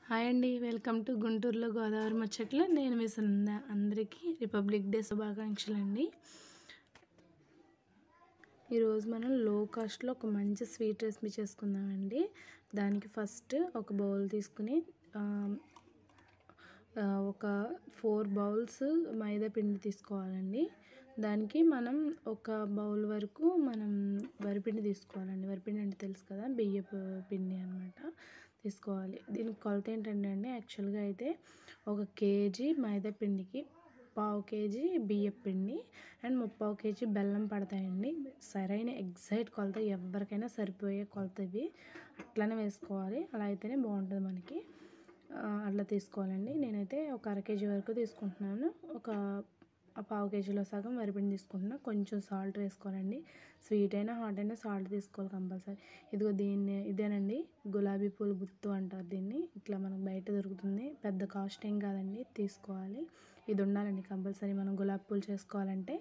hi అండి welcome to గుంటూరులో గోదావరి ముచ్చట్లు నేను మీ సునంద అందరికీ రిపబ్లిక్ డే శుభాకాంక్షలు అండి ఈరోజు మనం లో కాస్ట్లో ఒక మంచి స్వీట్ రెసిపీ చేసుకుందామండి దానికి ఫస్ట్ ఒక బౌల్ తీసుకుని ఆ, ఆ, ఒక ఫోర్ బౌల్స్ మైదా పిండి తీసుకోవాలండి దానికి మనం ఒక బౌల్ వరకు మనం వరిపిండి తీసుకోవాలండి వరిపిండి అంటే తెలుసు కదా బియ్యపు పిండి అనమాట తీసుకోవాలి దీనికి కొలత ఏంటంటే అండి యాక్చువల్గా అయితే ఒక కేజీ మైదా పిండికి పావు కేజీ బియ్యం పిండి అండ్ ముప్పావు కేజీ బెల్లం పడతాయండి సరైన ఎగ్జాక్ట్ కొలత ఎవరికైనా సరిపోయే కొలత ఇవి అట్లనే వేసుకోవాలి అలా అయితేనే బాగుంటుంది మనకి ఆ, అట్లా తీసుకోవాలండి నేనైతే ఒక అర కేజీ వరకు తీసుకుంటున్నాను ఒక ఆ పావు కేజీలో సగం వరిపిండి తీసుకుంటున్నా కొంచెం సాల్ట్ వేసుకోవాలండి స్వీట్ అయినా హాట్ అయినా సాల్ట్ తీసుకోవాలి కంపల్సరీ ఇదిగో దీన్ని ఇదేనండి గులాబీ పూలు గుత్తు అంటారు దీన్ని ఇట్లా మనకు బయట దొరుకుతుంది పెద్ద కాస్ట్ ఏం కాదండి తీసుకోవాలి ఇది ఉండాలండి కంపల్సరీ మనం గులాబీ పూలు చేసుకోవాలంటే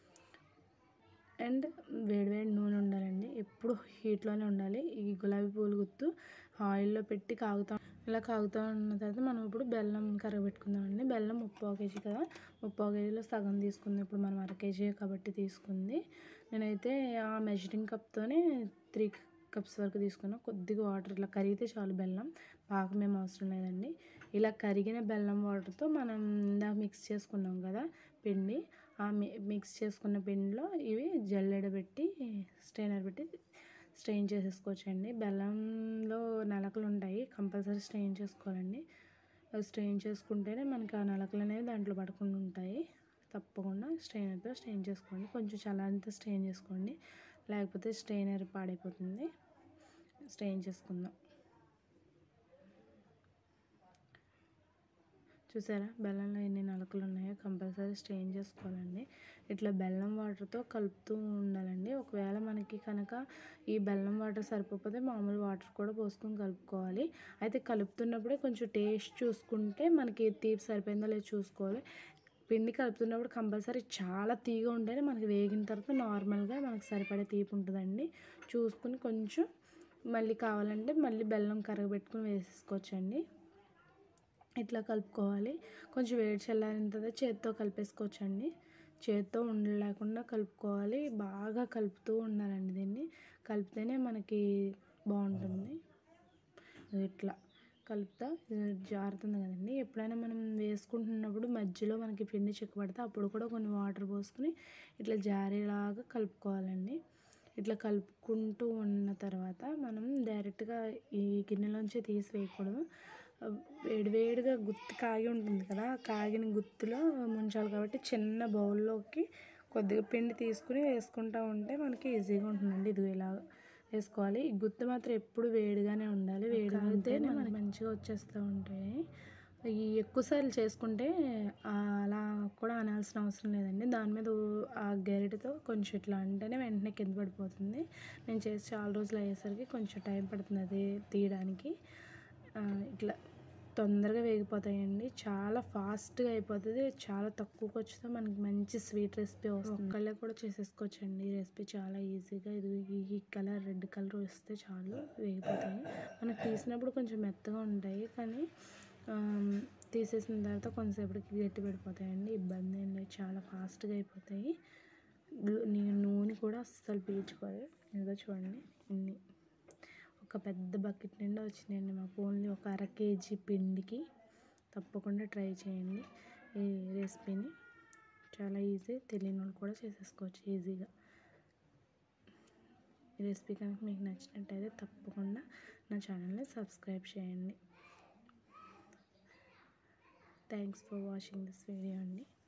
అండ్ వేడివేడి నూనె ఉండాలండి ఎప్పుడు హీట్లోనే ఉండాలి ఈ గులాబీ పూలు గుత్తు ఆయిల్లో పెట్టి కాగుతా ఇలా కాగుతూ ఉన్న తర్వాత మనం ఇప్పుడు బెల్లం కరగబెట్టుకుందామండి బెల్లం ముప్పావు కేజీ కదా ముప్పావు కేజీలో సగం తీసుకుంది ఇప్పుడు మనం అర కేజీ కాబట్టి తీసుకుంది నేనైతే ఆ మెజరింగ్ కప్తోనే త్రీ కప్స్ వరకు తీసుకున్నా కొద్దిగా వాటర్ ఇట్లా కరిగితే చాలు బెల్లం పాకం ఏం అవసరం లేదండి ఇలా కరిగిన బెల్లం వాటర్తో మనం ఇందాక మిక్స్ చేసుకున్నాం కదా పిండి ఆ మి మిక్స్ చేసుకున్న పిండిలో ఇవి జల్లెడ పెట్టి స్ట్రైనర్ పెట్టి స్ట్రెయిన్ చేసేసుకోవచ్చండి బెల్లంలో నలకలు ఉంటాయి కంపల్సరీ స్ట్రెయిన్ చేసుకోవాలండి అవి స్ట్రెయిన్ చేసుకుంటేనే మనకి ఆ నలకలు అనేవి దాంట్లో పడకుండా ఉంటాయి తప్పకుండా స్ట్రైనర్తో స్ట్రెయిన్ చేసుకోండి కొంచెం చల్లారితో స్ట్రెయిన్ చేసుకోండి లేకపోతే స్ట్రైనర్ పాడైపోతుంది స్ట్రెయిన్ చేసుకుందాం చూసారా బెల్లంలో ఎన్ని నలకలు ఉన్నాయో కంపల్సరీ స్ట్రెయిన్ చేసుకోవాలండి ఇట్లా బెల్లం వాటర్తో కలుపుతూ ఉండాలండి ఒకవేళ మనకి కనుక ఈ బెల్లం వాటర్ సరిపోతే మామూలు వాటర్ కూడా పోసుకొని కలుపుకోవాలి అయితే కలుపుతున్నప్పుడే కొంచెం టేస్ట్ చూసుకుంటే మనకి తీపి సరిపోయిందో లేదో చూసుకోవాలి పిండి కలుపుతున్నప్పుడు కంపల్సరీ చాలా తీగ ఉంటేనే మనకి వేగిన తర్వాత నార్మల్గా మనకి సరిపడే తీపి ఉంటుందండి చూసుకుని కొంచెం మళ్ళీ కావాలంటే మళ్ళీ బెల్లం కరగబెట్టుకుని వేసేసుకోవచ్చండి ఇట్లా కలుపుకోవాలి కొంచెం వేడి చల్లారిన తర్వాత చేత్తో కలిపేసుకోవచ్చండి చేత్తో ఉండలేకుండా కలుపుకోవాలి బాగా కలుపుతూ ఉండాలండి దీన్ని కలిపితేనే మనకి బాగుంటుంది ఇట్లా కలుపుతా ఇది జారుతుంది కదండి ఎప్పుడైనా మనం వేసుకుంటున్నప్పుడు మధ్యలో మనకి పిండి చిక్కబడితే అప్పుడు కూడా కొన్ని వాటర్ పోసుకుని ఇట్లా జారేలాగా కలుపుకోవాలండి ఇట్లా కలుపుకుంటూ ఉన్న తర్వాత మనం డైరెక్ట్గా ఈ గిన్నెలోంచి తీసి వేయకూడదు వేడివేడిగా గుత్తి కాగి ఉంటుంది కదా కాగిన గుత్తిలో ముంచాలి కాబట్టి చిన్న బౌల్లోకి కొద్దిగా పిండి తీసుకుని వేసుకుంటూ ఉంటే మనకి ఈజీగా ఉంటుందండి ఇది ఇలా వేసుకోవాలి ఈ గుత్తి మాత్రం ఎప్పుడు వేడిగానే ఉండాలి వేడిగా ఉంటేనే మనకి మంచిగా వచ్చేస్తూ ఉంటాయి ఈ ఎక్కువసార్లు చేసుకుంటే ఆ, అలా కూడా అనాల్సిన అవసరం లేదండి దాని మీద ఊ- ఆ గరిటెతో కొంచెం ఇట్లా అంటేనే వెంటనే కింద పడిపోతుంది నేను చేసి చాలా రోజులు అయ్యేసరికి కొంచెం టైం పడుతుంది అది తీయడానికి ఆ, ఇట్లా తొందరగా వేగిపోతాయండి చాలా ఫాస్ట్గా అయిపోతుంది చాలా తక్కువ ఖర్చుతో మనకి మంచి స్వీట్ రెసిపీ వస్తుంది ఒక్కళ్ళే కూడా చేసేసుకోవచ్చండి ఈ రెసిపీ చాలా ఈజీగా ఇది ఈ కలర్ రెడ్ కలర్ వస్తే చాలు వేగిపోతాయి మనకు తీసినప్పుడు కొంచెం మెత్తగా ఉంటాయి కానీ ఆమ్, తీసేసిన తర్వాత కొంతసేపటికి గట్టి పడిపోతాయండి ఇబ్బంది ఏం లేదు చాలా ఫాస్ట్గా అయిపోతాయి లు- నీ- నూనె కూడా అస్సలు పీల్చుకోదు ఇదిగో చూడండి ఇన్ని ఒక పెద్ద బకెట్ నిండా వచ్చినాయండి మాకు ఓన్లీ ఒక అర కేజీ పిండికి తప్పకుండా ట్రై చేయండి ఈ రెసిపీని చాలా ఈజీ తెలియని వాళ్ళు కూడా చేసేసుకోవచ్చు ఈజీగా ఈ రెసిపీ కనుక మీకు నచ్చినట్టయితే తప్పకుండా నా ఛానల్ని సబ్స్క్రైబ్ చేయండి thanks for watching this video అండి